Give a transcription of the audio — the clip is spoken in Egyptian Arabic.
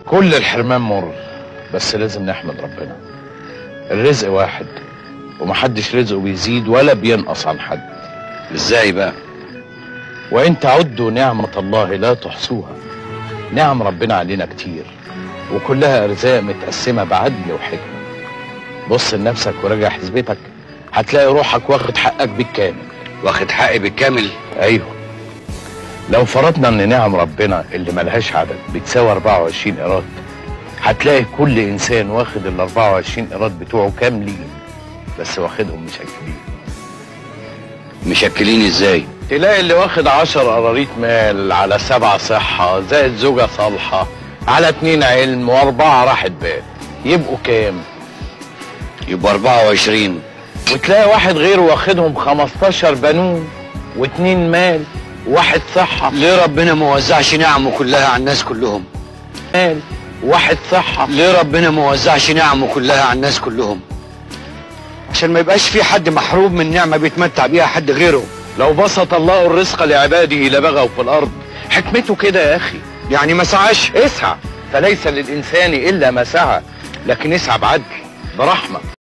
كل الحرمان مر بس لازم نحمد ربنا الرزق واحد ومحدش رزقه بيزيد ولا بينقص عن حد ازاي بقى وان تعدوا نعمة الله لا تحصوها نعم ربنا علينا كتير وكلها ارزاق متقسمة بعدل وحكمة بص لنفسك وراجع حسبتك هتلاقي روحك واخد حقك بالكامل واخد حقي بالكامل ايوه لو فرضنا ان نعم ربنا اللي ملهاش عدد بتساوي 24 ايراد هتلاقي كل انسان واخد ال 24 ايراد بتوعه كاملين بس واخدهم مشكلين مشكلين ازاي تلاقي اللي واخد 10 قراريط مال على سبعة صحة زائد زوجة صالحة على اتنين علم واربعة راحة بال يبقوا كام؟ يبقى 24 وتلاقي واحد غيره واخدهم 15 بنون واتنين مال وواحد صحة ليه ربنا ما وزعش نعمه كلها على الناس كلهم مال وواحد صحة ليه ربنا ما وزعش نعمه كلها على الناس كلهم عشان ما يبقاش في حد محروم من نعمه بيتمتع بيها حد غيره لو بسط الله الرزق لعباده لبغوا في الارض حكمته كده يا اخي يعني ما سعاش اسعى فليس للانسان الا ما سعى لكن اسعى بعدل برحمه